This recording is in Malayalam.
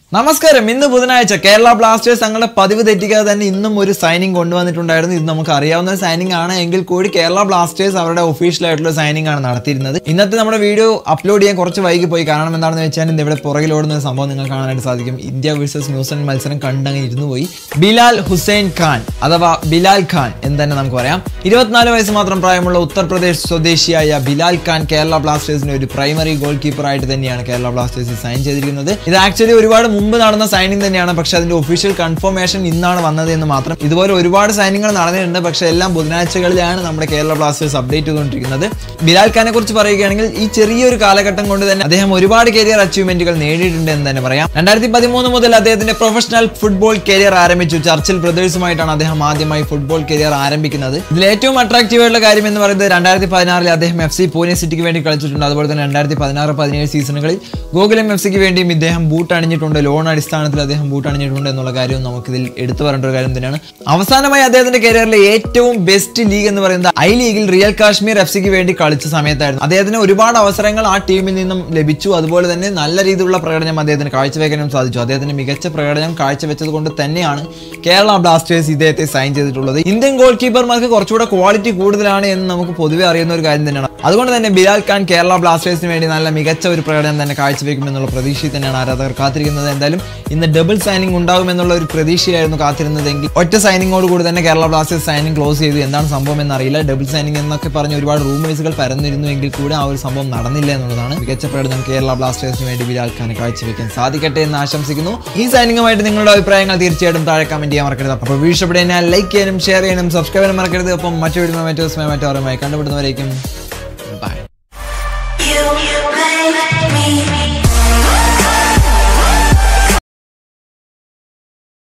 നമസ്കാരം ഇന്ന് ബുധനാഴ്ച കേരള ബ്ലാസ്റ്റേഴ്സ് തങ്ങളുടെ പതിവ് തെറ്റിക്കാതെ തന്നെ ഇന്നും ഒരു സൈനിങ് കൊണ്ടുവന്നിട്ടുണ്ടായിരുന്നു ഇത് നമുക്ക് അറിയാവുന്ന സൈനിങ് ആണ് എങ്കിൽ കൂടി കേരള ബ്ലാസ്റ്റേഴ്സ് അവരുടെ ഒഫീഷ്യൽ ആയിട്ടുള്ള സൈനിങ് ആണ് നടത്തിയിരുന്നത് ഇന്നത്തെ നമ്മുടെ വീഡിയോ അപ്ലോഡ് ചെയ്യാൻ കുറച്ച് വൈകി പോയി കാരണം എന്താണെന്ന് വെച്ചാൽ ഇന്ന് ഇവിടെ പുറകിലോടുന്ന ഒരു സംഭവം നിങ്ങൾ കാണാനായിട്ട് സാധിക്കും ഇന്ത്യ വേഴ്സസ് ന്യൂസിലൻഡ് മത്സരം കണ്ടങ്ങ് ഇരുന്നു പോയി ബിലാൽ ഹുസൈൻ ഖാൻ അഥവാ ബിലാൽ ഖാൻ എന്ന് തന്നെ നമുക്ക് പറയാം ഇരുപത്തിനാല് വയസ്സ് മാത്രം പ്രായമുള്ള ഉത്തർപ്രദേശ് സ്വദേശിയായ ബിലാൽ ഖാൻ കേരള ബ്ലാസ്റ്റേഴ്സിന്റെ ഒരു പ്രൈമറി ഗോൾ കീപ്പർ ആയിട്ട് തന്നെയാണ് കേരള ബ്ലാസ്റ്റേഴ്സ് സൈൻ ചെയ്തിരിക്കുന്നത് ഇത് ആക്ച്വലി ഒരുപാട് മുമ്പ് നടന്ന സൈനിങ് തന്നെയാണ് പക്ഷെ അതിന്റെ ഒഫീഷ്യൽ കൺഫർമേഷൻ ഇന്നാണ് വന്നത് എന്ന് മാത്രം ഇതുപോലെ ഒരുപാട് സൈനിങ്ങൾ നടന്നിട്ടുണ്ട് പക്ഷെ എല്ലാം ബുധനാഴ്ചകളിലാണ് നമ്മുടെ കേരള ബ്ലാസ്റ്റേഴ്സ് അപ്ഡേറ്റ് ചെയ്തുകൊണ്ടിരിക്കുന്നത് ബിലാൽ ഖാനെ കുറിച്ച് പറയുകയാണെങ്കിൽ ഈ ചെറിയൊരു കാലഘട്ടം കൊണ്ട് തന്നെ അദ്ദേഹം ഒരുപാട് കരിയർ അച്ചീവ്മെന്റുകൾ നേടിയിട്ടുണ്ട് എന്ന് തന്നെ പറയാം രണ്ടായിരത്തി പതിമൂന്ന് മുതൽ അദ്ദേഹത്തിന്റെ പ്രൊഫഷണൽ ഫുട്ബോൾ കരിയർ ആരംഭിച്ചു ചർച്ചിൽ ബ്രദേഴ്സുമായിട്ടാണ് അദ്ദേഹം ആദ്യമായി ഫുട്ബോൾ കരിയർ ആരംഭിക്കുന്നത് ഇതിൽ ഏറ്റവും അട്രാക്റ്റീവ് ആയിട്ടുള്ള കാര്യം എന്ന് പറയുന്നത് രണ്ടായിരത്തി പതിനാറിൽ അദ്ദേഹം എഫ് സി പൂനെ സിറ്റിക്ക് വേണ്ടി കളിച്ചിട്ടുണ്ട് അതുപോലെ തന്നെ രണ്ടായിരത്തി പതിനാറ് പതിനേഴ് സീസണുകളിൽ ഗോകുലം എഫ് സിക്ക് വേണ്ടിയും ഇദ്ദേഹം ബൂട്ട് അണിഞ്ഞിട്ടുണ്ട് ലോൺ അടിസ്ഥാനത്തിൽ അദ്ദേഹം ബൂട്ട് അണിഞ്ഞിട്ടുണ്ട് എന്നുള്ള കാര്യവും നമുക്കിതിൽ എടുത്തു പറയേണ്ട ഒരു കാര്യം തന്നെയാണ് അവസാനമായി അദ്ദേഹത്തിന്റെ കരിയറിലെ ഏറ്റവും ബെസ്റ്റ് ലീഗ് എന്ന് പറയുന്നത് ഐ ലീഗിൽ റിയൽ കാശ്മീർ എഫ് സിക്ക് വേണ്ടി കളിച്ച സമയത്തായിരുന്നു അദ്ദേഹത്തിന് ഒരുപാട് അവസരങ്ങൾ ആ ടീമിൽ നിന്നും ലഭിച്ചു അതുപോലെ തന്നെ നല്ല രീതിയിലുള്ള പ്രകടനം അദ്ദേഹത്തിന് കാഴ്ചവെക്കാനും സാധിച്ചു അദ്ദേഹത്തിന് മികച്ച പ്രകടനം കാഴ്ചവെച്ചത് കൊണ്ട് തന്നെയാണ് കേരള ബ്ലാസ്റ്റേഴ്സ് ഇദ്ദേഹത്തെ സൈൻ ചെയ്തിട്ടുള്ളത് ഇന്ത്യൻ ഗോൾ കീപ്പർമാർക്ക് കുറച്ചുകൂടെ ക്വാളിറ്റി കൂടുതലാണ് എന്ന് നമുക്ക് പൊതുവെ അറിയുന്ന ഒരു കാര്യം തന്നെയാണ് അതുകൊണ്ട് തന്നെ ബിലാൽ ഖാൻ കേരള ബ്ലാസ്റ്റേഴ്സിന് വേണ്ടി നല്ല മികച്ച ഒരു പ്രകടനം തന്നെ കാഴ്ചവെക്കുമെന്നുള്ള പ്രതീക്ഷയിൽ തന്നെയാണ് ആരാധകർ കാത്തിരിക്കുന്നത് എന്തായാലും ഇന്ന് ഡബിൾ സൈനിങ് ഉണ്ടാകുമെന്നുള്ള ഒരു പ്രതീക്ഷയായിരുന്നു കാത്തിരുന്നതെങ്കിൽ ഒറ്റ സൈനിങ്ങോട് കൂടി തന്നെ കേരള ബ്ലാസ്റ്റേഴ്സ് സൈനിങ് ക്ലോസ് ചെയ്തു എന്താണ് സംഭവം എന്നറിയില്ല ഡബിൾ സൈനിങ് എന്നൊക്കെ പറഞ്ഞ് ഒരുപാട് റൂമേഴ്സുകൾ പരന്നിരുന്നു എങ്കിൽ കൂടെ ആ ഒരു സംഭവം നടന്നില്ല എന്നുള്ളതാണ് മികച്ച പ്രകടനം കേരള ബ്ലാസ്റ്റേഴ്സിന് വേണ്ടി ബിലാൽ ഖാനെ കാഴ്ചവെക്കാൻ സാധിക്കട്ടെ എന്ന് ആശംസിക്കുന്നു ഈ സൈനിങ്ങുമായിട്ട് നിങ്ങളുടെ അഭിപ്രായങ്ങൾ തീർച്ചയായിട്ടും താഴെ കമന്റ് ചെയ്യാൻ മറക്കരുത് അപ്പോൾ വീഴ്ചപ്പെടാൻ ലൈക്ക് ചെയ്യാനും ഷെയർ ചെയ്യാനും സബ്സ്ക്രൈബ് ചെയ്യാനും മറക്കരുത് അപ്പം മറ്റു വീഡിയോ മറ്റു ദിവസമായി മറ്റു കണ്ടുപിടുന്നവരേക്കും